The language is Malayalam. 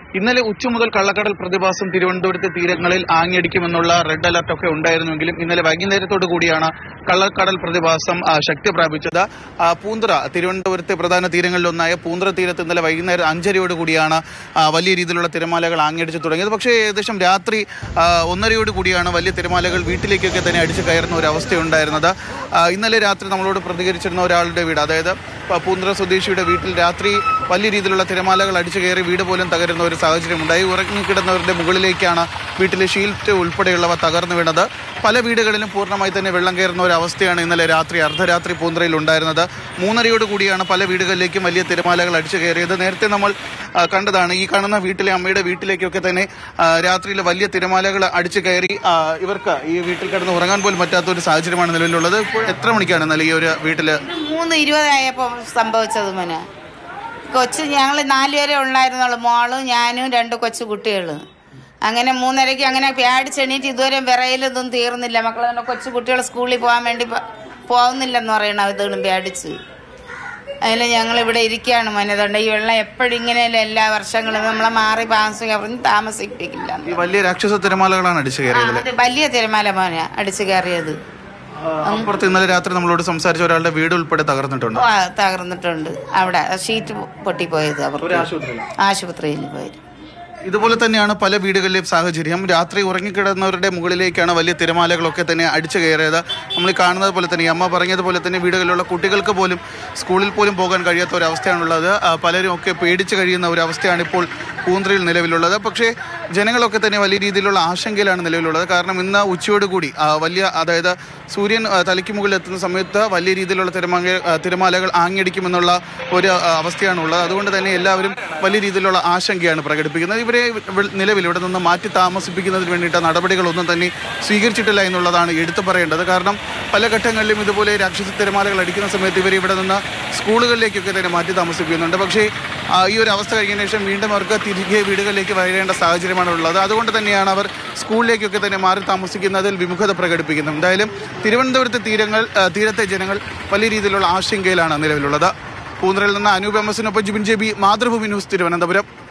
ഇന്നലെ ഉച്ച മുതൽ കള്ളക്കടൽ പ്രതിഭാസം തിരുവനന്തപുരത്തെ തീരങ്ങളിൽ ആഞ്ഞടിക്കുമെന്നുള്ള റെഡ് അലർട്ട് ഒക്കെ ഉണ്ടായിരുന്നെങ്കിലും ഇന്നലെ വൈകുന്നേരത്തോടു കൂടിയാണ് കള്ളക്കടൽ പ്രതിഭാസം ആ, ശക്തി പ്രാപിച്ചത് ആ, പൂന്തറ തിരുവനന്തപുരത്തെ പ്രധാന തീരങ്ങളിലൊന്നായ പൂന്തറ തീരത്ത് ഇന്നലെ വൈകുന്നേരം അഞ്ചരയോട് കൂടിയാണ് ആ, വലിയ രീതിയിലുള്ള തിരമാലകൾ ആഞ്ഞടിച്ചു തുടങ്ങിയത് പക്ഷേ ഏകദേശം രാത്രി ആ, ഒന്നരയോട് കൂടിയാണ് വലിയ തിരമാലകൾ വീട്ടിലേക്കൊക്കെ തന്നെ അടിച്ചു കയറുന്ന ഒരു അവസ്ഥയുണ്ടായിരുന്നത് ആ, ഇന്നലെ രാത്രി നമ്മളോട് പ്രതികരിച്ചിരുന്ന ഒരാളുടെ വീട് അതായത് പ- പൂന്തറ സ്വദേശിയുടെ വീട്ടിൽ രാത്രി വലിയ രീതിയിലുള്ള തിരമാലകൾ അടിച്ചു കയറി വീട് പോലും തകരുന്ന ഒരു സാഹചര്യമുണ്ടായി ഉറങ്ങിക്കിടന്നവരുടെ മുകളിലേക്കാണ് വീട്ടിലെ ഷീൽറ്റ് ഉൾപ്പെടെയുള്ളവ തകർന്നു വീണത് പല വീടുകളിലും പൂർണ്ണമായി തന്നെ വെള്ളം കയറുന്ന ഒരു അവസ്ഥയാണ് ഇന്നലെ രാത്രി അർദ്ധരാത്രി പൂന്തറയിൽ ഉണ്ടായിരുന്നത് മൂന്നരയോട് കൂടിയാണ് പല വീടുകളിലേക്കും വലിയ തിരമാലകൾ അടിച്ചു കയറിയത് നേരത്തെ നമ്മൾ ആ, കണ്ടതാണ് ഈ കാണുന്ന വീട്ടിലെ അമ്മയുടെ വീട്ടിലേക്കൊക്കെ തന്നെ ആ, രാത്രിയിൽ വലിയ തിരമാലകൾ അടിച്ചു കയറി ആ, ഇവർക്ക് ഈ വീട്ടിൽ കിടന്ന് ഉറങ്ങാൻ പോലും പറ്റാത്ത ഒരു സാഹചര്യമാണ് നിലവിലുള്ളത് ഇപ്പോൾ എത്ര മണിക്കാണ് ഇന്നലെ ഈ ഒരു വീട്ടില് മൂന്ന് ഇരുപതായപ്പോൾ സംഭവിച്ചത് മോനെ കൊച്ച് ഞങ്ങൾ നാലുപേരെ ഉണ്ടായിരുന്നുള്ളൂ മോളും ഞാനും രണ്ട് കൊച്ചു കുട്ടികളും അങ്ങനെ മൂന്നരയ്ക്ക് അങ്ങനെ പേടിച്ചെണീറ്റ് ഇതുവരെ വിറയിലൊന്നും തീർന്നില്ല മക്കൾ തന്നെ കൊച്ചു കുട്ടികൾ സ്കൂളിൽ പോകാൻ വേണ്ടി പ- പോകുന്നില്ലെന്ന് പറയണ ഇതുകളും പേടിച്ച് അതിൽ ഞങ്ങൾ ഇവിടെ ഇരിക്കുകയാണ് മനതുണ്ട് ഈ വെള്ളം എപ്പോഴും ഇങ്ങനെയല്ല എല്ലാ വർഷങ്ങളും നമ്മളെ മാറി താമസിക്കാൻ താമസിപ്പിക്കില്ല ഈ വലിയ രാക്ഷസ തിരമാലകളാണ് അടിച്ചു കയറിയത് അത് വലിയ തിരമാല മോനെ അടിച്ചു കയറിയത് അപ്പുറത്ത് ഇന്നലെ രാത്രി നമ്മളോട് സംസാരിച്ച ഒരാളുടെ വീട് ഉൾപ്പെടെ തകർന്നിട്ടുണ്ട് ആ, തകർന്നിട്ടുണ്ട് അവിടെ ഷീറ്റ് പൊട്ടിപ്പോയത് അവർക്ക് ആശുപത്രിയിൽ പോയി ഇതുപോലെ തന്നെയാണ് പല വീടുകളിലെയും സാഹചര്യം രാത്രി ഉറങ്ങിക്കിടന്നവരുടെ മുകളിലേക്കാണ് വലിയ തിരമാലകളൊക്കെ തന്നെ അടിച്ചു കയറിയത് നമ്മൾ ഈ കാണുന്നത് പോലെ തന്നെ ഈ അമ്മ പറഞ്ഞതുപോലെ തന്നെ വീടുകളിലുള്ള കുട്ടികൾക്ക് പോലും സ്കൂളിൽ പോലും പോകാൻ കഴിയാത്ത ഒരു അവസ്ഥയാണുള്ളത് ആ, പലരും ഒക്കെ പേടിച്ച് കഴിയുന്ന ഒരു അവസ്ഥയാണ് ഇപ്പോൾ പൂന്ത്രയിൽ നിലവിലുള്ളത് പക്ഷേ ജനങ്ങളൊക്കെ തന്നെ വലിയ രീതിയിലുള്ള ആശങ്കയിലാണ് നിലവിലുള്ളത് കാരണം ഇന്ന് ഉച്ചയോടുകൂടി ആ, വലിയ അതായത് സൂര്യൻ ആ, തലയ്ക്ക് മുകളിൽ എത്തുന്ന സമയത്ത് വലിയ രീതിയിലുള്ള തിരമാല ആ, തിരമാലകൾ ആഞ്ഞടിക്കുമെന്നുള്ള ഒരു ആ, അവസ്ഥയാണുള്ളത് അതുകൊണ്ട് തന്നെ എല്ലാവരും വലിയ രീതിയിലുള്ള ആശങ്കയാണ് പ്രകടിപ്പിക്കുന്നത് ഇവരെ വി- നിലവിൽ ഇവിടെ നിന്ന് മാറ്റി താമസിപ്പിക്കുന്നതിന് വേണ്ടിയിട്ട് നടപടികളൊന്നും തന്നെ സ്വീകരിച്ചിട്ടില്ല എന്നുള്ളതാണ് എടുത്തു പറയേണ്ടത് കാരണം പല ഘട്ടങ്ങളിലും ഇതുപോലെ രാക്ഷസ തിരമാലകൾ അടിക്കുന്ന സമയത്ത് ഇവർ ഇവിടെ നിന്ന് സ്കൂളുകളിലേക്കൊക്കെ തന്നെ മാറ്റി താമസിപ്പിക്കുന്നുണ്ട് പക്ഷേ ആ, ഈ ഒരു അവസ്ഥ കഴിഞ്ഞതിന് ശേഷം വീണ്ടും അവർക്ക് തിരികെ വീടുകളിലേക്ക് വരേണ്ട സാഹചര്യമാണ് ഉള്ളത് അതുകൊണ്ട് തന്നെയാണ് അവർ സ്കൂളിലേക്കൊക്കെ തന്നെ മാറി താമസിക്കുന്നതിൽ വിമുഖത പ്രകടിപ്പിക്കുന്നത് എന്തായാലും തിരുവനന്തപുരത്തെ തീരങ്ങൾ ആ, തീരത്തെ ജനങ്ങൾ വലിയ രീതിയിലുള്ള ആശങ്കയിലാണ് നിലവിലുള്ളത് പൂന്തറയിൽ നിന്ന് അനൂപ് എം എസിനൊപ്പം Jibin J B Mathrubhumi news Thiruvananthapuram